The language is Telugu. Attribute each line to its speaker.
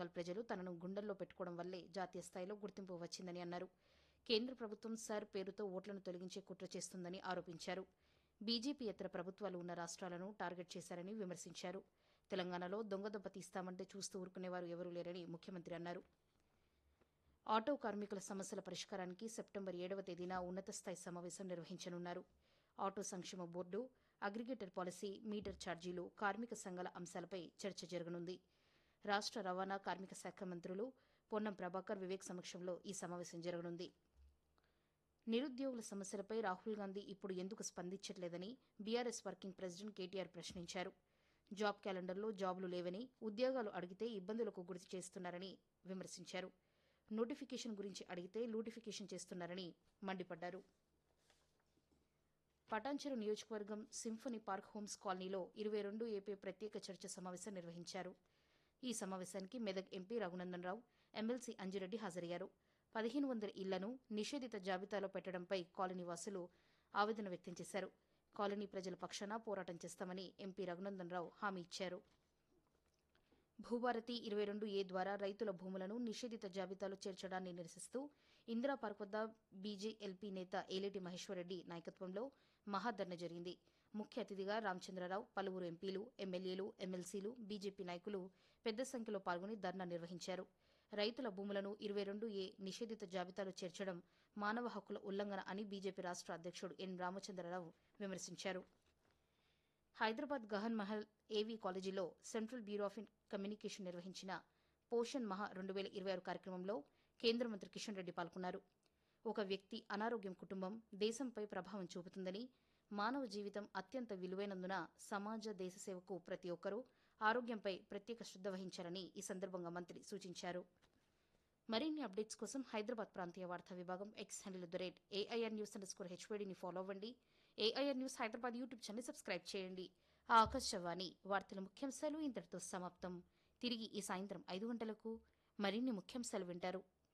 Speaker 1: బెంగాల్ ప్రజలు తనను గుండెల్లో పెట్టుకోవడం వల్లే జాతీయ స్థాయిలో గుర్తింపు వచ్చిందని అన్నారు కేంద్ర ప్రభుత్వం సర్ పేరుతో ఓట్లను తొలగించే కుట్ర చేస్తుందని ఆరోపించారు బీజేపీయేతర ప్రభుత్వాలు ఉన్న రాష్ట్రాలను టార్గెట్ చేశారని విమర్శించారు తెలంగాణలో దొంగదెబ్బ తీస్తామంటే చూస్తూ ఊరుకునేవారు ఎవరూ లేరని ముఖ్యమంత్రి అన్నారు ఆటో కార్మికుల సమస్యల పరిష్కారానికి సెప్టెంబర్ ఏడవ తేదీన ఉన్నత స్థాయి సమావేశం నిర్వహించనున్నారు ఆటో సంక్షేమ బోర్డు అగ్రిగేటర్ పాలసీ మీటర్ ఛార్జీలు కార్మిక సంఘాల అంశాలపై చర్చ జరగనుంది రాష్ట రవాణా కార్మిక శాఖ మంత్రులు పొన్నం ప్రభాకర్ వివేక్ సమక్షంలో ఈ సమావేశం జరగనుంది నిరుద్యోగుల సమస్యలపై రాహుల్ గాంధీ ఇప్పుడు ఎందుకు స్పందించట్లేదని బీఆర్ఎస్ వర్కింగ్ ప్రెసిడెంట్ కేటీఆర్ ప్రశ్నించారు జాబ్ క్యాలెండర్లో జాబులు లేవని ఉద్యోగాలు అడిగితే ఇబ్బందులకు గురి చేస్తున్నారని విమర్శించారు నోటిఫికేషన్ గురించి అడిగితే లూటిఫికేషన్ చేస్తున్నారని మండిపడ్డారు పటాన్చెరు నియోజకవర్గం సింఫనీ పార్క్ హోమ్స్ కాలనీలో ఇరవై రెండు ఏపీ ప్రత్యేక చర్చ సమావేశం నిర్వహించారు ఈ సమావేశానికి మెదక్ ఎంపీ రఘునందన్ రావు ఎమ్మెల్సీ అంజిరెడ్డి హాజరయ్యారు పదిహేను వందల ఇళ్లను నిషేధిత జాబితాలో పెట్టడంపై కాలనీ వాసులు ఆవేదన వ్యక్తం చేశారు కాలనీ ప్రజల పక్షాన పోరాటం చేస్తామని ఎంపీ రఘునందన్ రావు హామీ ఇచ్చారు భూభారతి ఇరవై రెండు ఏ ద్వారా రైతుల భూములను నిషేధిత జాబితాలో చేర్చడాన్ని నిరసిస్తూ ఇందిరా పార్క్ వద్ద బీజేఎల్పీ నేత ఏలేటి మహేశ్వరరెడ్డి నాయకత్వంలో మహాధర్న జరిగింది ముఖ్య అతిథిగా రామచంద్రరావు పలువురు ఎంపీలు ఎమ్మెల్యేలు ఎమ్మెల్సీలు బీజేపీ నాయకులు పెద్ద సంఖ్యలో పాల్గొని ధర్నా నిర్వహించారు రైతుల భూములను ఇరవై రెండు ఏ నిషేధిత జాబితాలో చేర్చడం మానవ హక్కుల ఉల్లంఘన అని బీజేపీ రాష్ట అధ్యక్షుడు ఎన్ రామచంద్రరావు విమర్శించారు హైదరాబాద్ గహన్ మహల్ ఏవీ కాలేజీలో సెంట్రల్ బ్యూరో ఆఫ్ కమ్యూనికేషన్ నిర్వహించిన పోషణ్ మహా రెండు వేల ఇరవై ఆరు కార్యక్రమంలో కేంద్ర మంత్రి కిషన్ రెడ్డి పాల్గొన్నారు ఒక వ్యక్తి అనారోగ్యం కుటుంబం దేశంపై ప్రభావం చూపుతుందని మానవ జీవితం అత్యంత విలువైనందున సమాజ దేశ సేవకు ప్రతి ఒక్కరూ ఆరోగ్యంపై ప్రత్యేక శ్రద్ధ వహించాలని ఈ సందర్భంగా మంత్రి సూచించారు మరిన్ని అప్డేట్స్ కోసం హైదరాబాద్ ప్రాంతీయ వార్తా విభాగం X handle the rate AIR news under score హెచ్వేడిని ఫాలో అవ్వండి AIR news Hyderabad YouTube channel subscribe చేయండి ఆకాశవాణి వార్తల ముఖ్యాంశాలు ఇంతటితో సమాప్తం తిరిగి ఈ సాయంత్రం ఐదు గంటలకు మరిన్ని ముఖ్యాంశాలు వింటారు